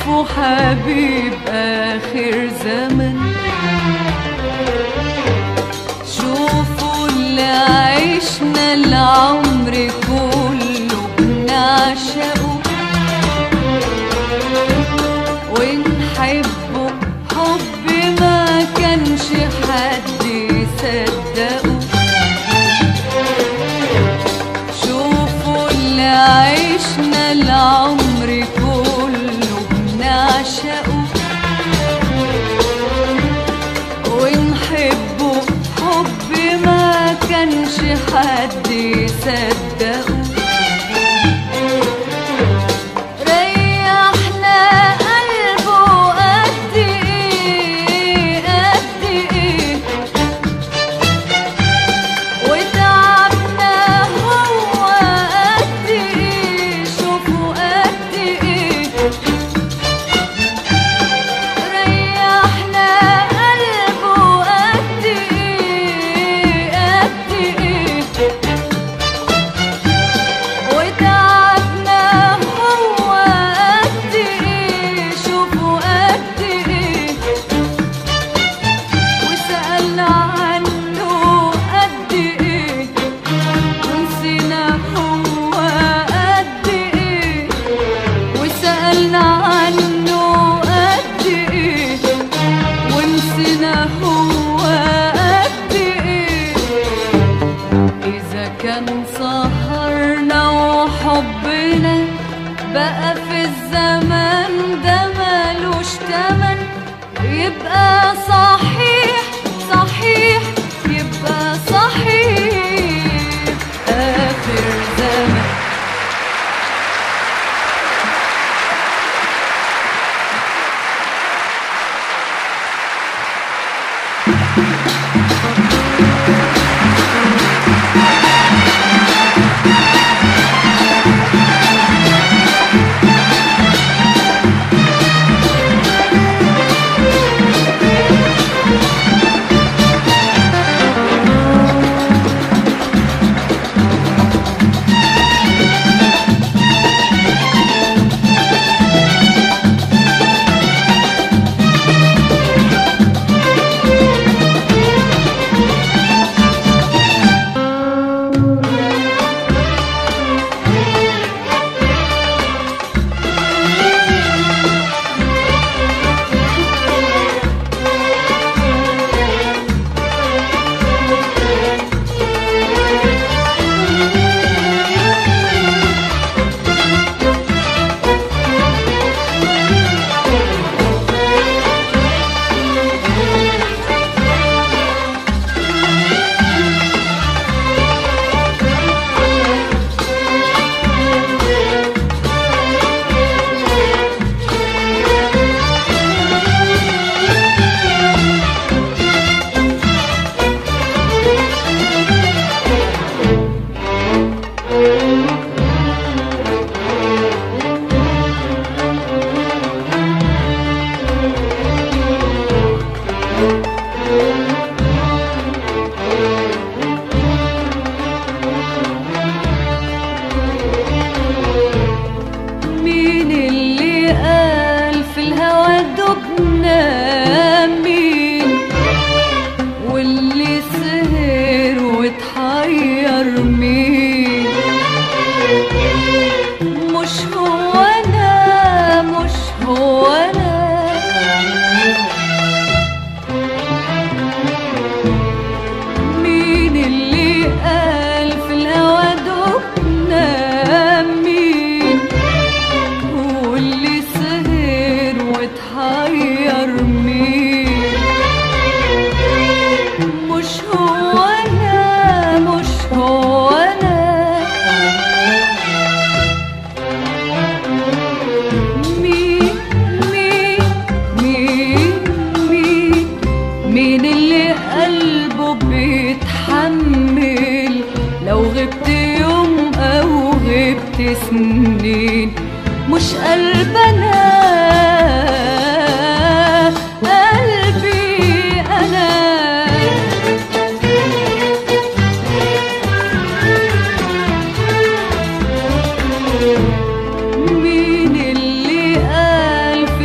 شوفوا حبيب آخر زمن شوفوا اللي عشنا العمر كله بنعشقه ونحبه حب ما كانش حد يصدقه شوفوا اللي عشنا العمر كله بنعشقه ونحبه حب ما كانش حد يصدقه ريحنا قلبه قد ايه قد ايه وتعبنا هو قد ايه شوفوا قد ايه ريحنا قلبه قد ايه قد ايه وتعبنا هو قد ايه شوفوا قد ايه وسألنا عنه قد ايه ونسينا هو قد ايه وسألنا عنه قد ايه ونسينا هو قد ايه إذا كان سهرنا وحبنا بقى في الزمان ده ملوش تمن يبقى صحيح صحيح يبقى صحيح آخر زمن مين اللي قال في الهوى دبنا مين واللي سهر وتحير مين مش هو انا مش هو انا مين اللي قال في الهوى دبنا مين واللي سهر وتحير مين مش هو انا مش هو انا مين مين مين مين مين اللي قلبه بيتحمل لو غبت يوم او غبت سنين مش قلبنا قلبي انا مين اللي قال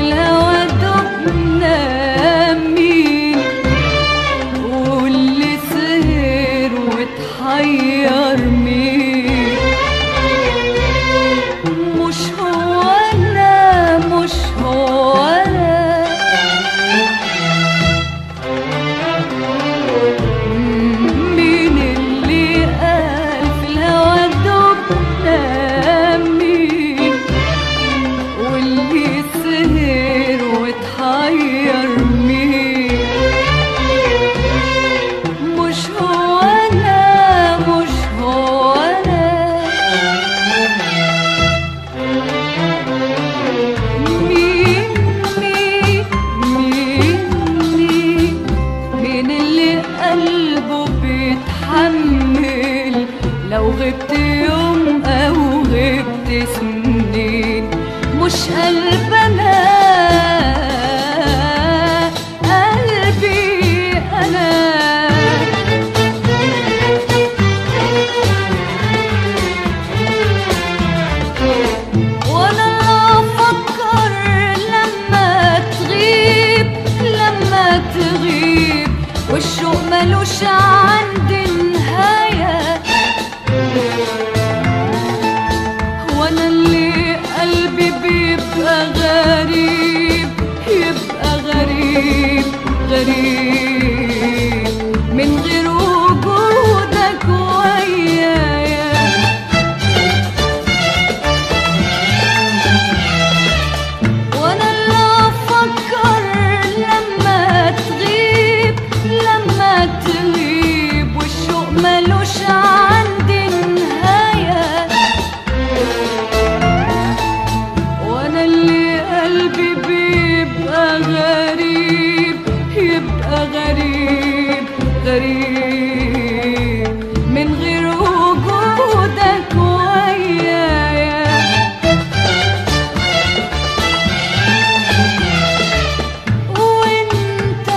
قلبه بيتحمل لو غبت يوم او غبت سنين مش قلبنا قلبي انا وانا افكر لما تغيب لما تغيب والشوق ملوش عندي نهايه وانا اللي قلبي بيبقى غريب يبقى غريب غريب من غير وجودك ويايا وانا اللي افكر لما تغيب لما تغيب والشوق ملوش عندي نهايه وانا اللي قلبي بيبقى غريب يبقى غريب غريب من غير وجودك ويايا وانت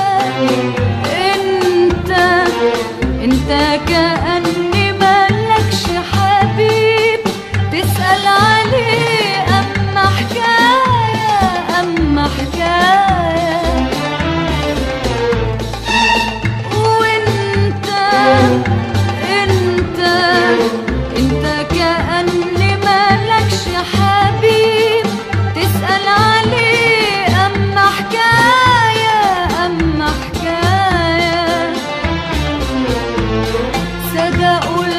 انت انت كأني مالكش حبيب تسأل عليه أما حكاية أما حكاية وانت انت انت كأني مالكش حبيب تسأل عليه أما حكاية أما حكاية صدقوا